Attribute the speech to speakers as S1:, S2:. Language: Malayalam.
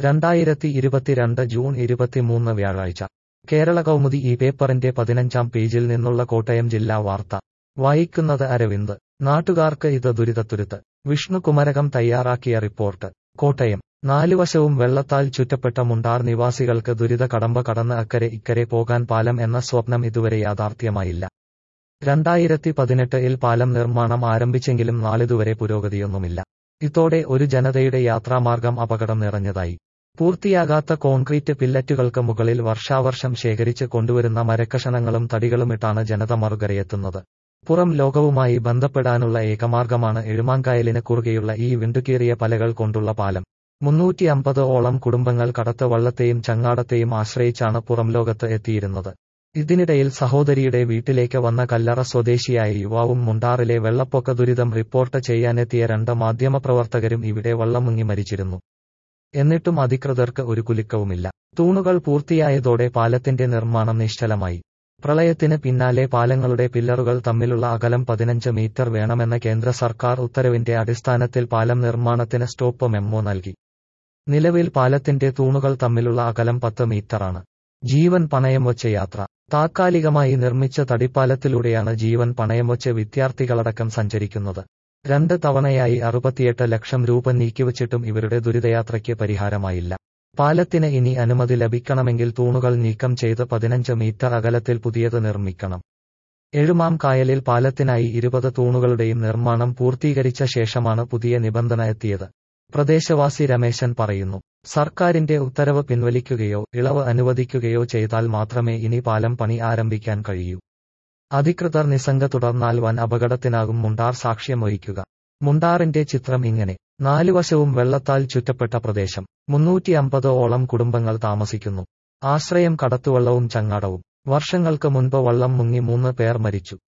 S1: രണ്ടായിരത്തി ഇരുപത്തിരണ്ട് ജൂൺ ഇരുപത്തിമൂന്ന് വ്യാഴാഴ്ച കേരള കൗമുദി ഈ പേപ്പറിന്റെ പതിനഞ്ചാം പേജിൽ നിന്നുള്ള കോട്ടയം ജില്ലാ വാർത്ത വായിക്കുന്നത് അരവിന്ദ് നാട്ടുകാർക്ക് ഇത് ദുരിതത്തുരുത്ത് വിഷ്ണു കുമരകം തയ്യാറാക്കിയ റിപ്പോർട്ട് കോട്ടയം നാലുവശവും വെള്ളത്താൽ ചുറ്റപ്പെട്ട മുണ്ടാർ നിവാസികൾക്ക് ദുരിത കടമ്പ കടന്ന് അക്കരെ ഇക്കരെ പോകാൻ പാലം എന്ന സ്വപ്നം ഇതുവരെ യാഥാർത്ഥ്യമായില്ല രണ്ടായിരത്തി പതിനെട്ടിൽ പാലം നിർമ്മാണം ആരംഭിച്ചെങ്കിലും നാളിതുവരെ പുരോഗതിയൊന്നുമില്ല ഇതോടെ ഒരു ജനതയുടെ യാത്രാമാർഗം അപകടം നിറഞ്ഞതായി പൂർത്തിയാകാത്ത കോൺക്രീറ്റ് പില്ലറ്റുകൾക്ക് മുകളിൽ വർഷാവർഷം ശേഖരിച്ച് കൊണ്ടുവരുന്ന മരക്കഷണങ്ങളും തടികളുമിട്ടാണ് ജനത മറുകരയെത്തുന്നത് പുറം ലോകവുമായി ബന്ധപ്പെടാനുള്ള ഏകമാർഗമാണ് എഴുമാങ്കായലിന് കുറുകെയുള്ള ഈ വിണ്ടുകീറിയ പലകൾ കൊണ്ടുള്ള പാലം മുന്നൂറ്റി അമ്പത് ഓളം കുടുംബങ്ങൾ കടത്ത് വള്ളത്തെയും ചങ്ങാടത്തെയും ആശ്രയിച്ചാണ് പുറം ലോകത്ത് എത്തിയിരുന്നത് ഇതിനിടയിൽ സഹോദരിയുടെ വീട്ടിലേക്ക് വന്ന കല്ലറ സ്വദേശിയായ യുവാവും മുണ്ടാറിലെ വെള്ളപ്പൊക്ക ദുരിതം റിപ്പോർട്ട് ചെയ്യാനെത്തിയ രണ്ട് മാധ്യമപ്രവർത്തകരും ഇവിടെ വള്ളം മുങ്ങി മരിച്ചിരുന്നു എന്നിട്ടും അധികൃതർക്ക് ഒരു കുലുക്കവുമില്ല തൂണുകൾ പൂർത്തിയായതോടെ പാലത്തിന്റെ നിർമ്മാണം നിശ്ചലമായി പ്രളയത്തിന് പിന്നാലെ പാലങ്ങളുടെ പില്ലറുകൾ തമ്മിലുള്ള അകലം പതിനഞ്ച് മീറ്റർ വേണമെന്ന കേന്ദ്ര സർക്കാർ ഉത്തരവിന്റെ അടിസ്ഥാനത്തിൽ പാലം നിർമ്മാണത്തിന് സ്റ്റോപ്പ് മെമ്മോ നൽകി നിലവിൽ പാലത്തിന്റെ തൂണുകൾ തമ്മിലുള്ള അകലം പത്ത് മീറ്ററാണ് ജീവൻ പണയം വച്ച യാത്ര താത്കാലികമായി നിർമ്മിച്ച തടിപ്പാലത്തിലൂടെയാണ് ജീവൻ പണയം വച്ച് വിദ്യാർത്ഥികളടക്കം സഞ്ചരിക്കുന്നത് രണ്ട് തവണയായി അറുപത്തിയെട്ട് ലക്ഷം രൂപ നീക്കിവച്ചിട്ടും ഇവരുടെ ദുരിതയാത്രയ്ക്ക് പരിഹാരമായില്ല പാലത്തിന് ഇനി അനുമതി ലഭിക്കണമെങ്കിൽ തൂണുകൾ നീക്കം ചെയ്ത് പതിനഞ്ച് മീറ്റർ അകലത്തിൽ പുതിയത് നിർമ്മിക്കണം എഴുമാം കായലിൽ പാലത്തിനായി ഇരുപത് തൂണുകളുടെയും നിർമ്മാണം പൂർത്തീകരിച്ച ശേഷമാണ് പുതിയ നിബന്ധന എത്തിയത് പ്രദേശവാസി രമേശൻ പറയുന്നു സർക്കാരിന്റെ ഉത്തരവ് പിൻവലിക്കുകയോ ഇളവ് അനുവദിക്കുകയോ ചെയ്താൽ മാത്രമേ ഇനി പാലം പണി ആരംഭിക്കാൻ കഴിയൂ അധികൃതർ നിസ്സംഗ തുടർന്നാൽ വൻ അപകടത്തിനാകും മുണ്ടാർ സാക്ഷ്യം വഹിക്കുക മുണ്ടാറിന്റെ ചിത്രം ഇങ്ങനെ നാലുവശവും വെള്ളത്താൽ ചുറ്റപ്പെട്ട പ്രദേശം മുന്നൂറ്റി അമ്പത് ഓളം കുടുംബങ്ങൾ താമസിക്കുന്നു ആശ്രയം കടത്തുവള്ളവും ചങ്ങാടവും വർഷങ്ങൾക്ക് മുൻപ് വള്ളം മുങ്ങി മൂന്ന് പേർ മരിച്ചു